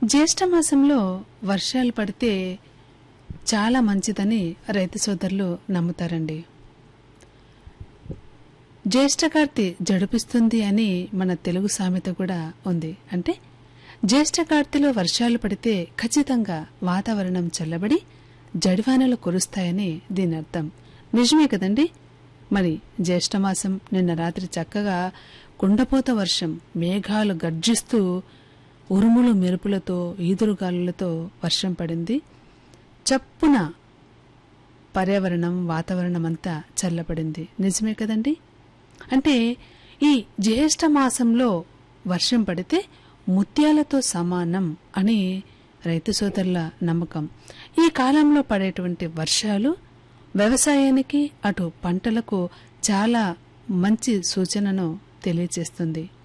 జ్యేష్ఠ మాసంలో వర్షాలు పడితే చాలా మంచిదని రైతు సోదరులు నమ్ముతారండి జ్యేష్ఠకార్తి జడిపిస్తుంది అని మన తెలుగు సామెత కూడా ఉంది అంటే జ్యేష్ఠకార్తిలో వర్షాలు పడితే ఖచ్చితంగా వాతావరణం చల్లబడి జడివానలు కురుస్తాయని దీని అర్థం నిజమే కదండి మరి జ్యేష్ఠమాసం నిన్న రాత్రి చక్కగా కుండపోత వర్షం మేఘాలు గర్జిస్తూ ఉరుములు మెరుపులతో ఈదురుగాలులతో వర్షం పడింది చప్పున పర్యావరణం వాతావరణం అంతా చల్లబడింది నిజమే కదండి అంటే ఈ జ్యేష్ఠ మాసంలో వర్షం పడితే ముత్యాలతో సమానం అని రైతు సోదరుల నమ్మకం ఈ కాలంలో పడేటువంటి వర్షాలు వ్యవసాయానికి అటు పంటలకు చాలా మంచి సూచనను తెలియజేస్తుంది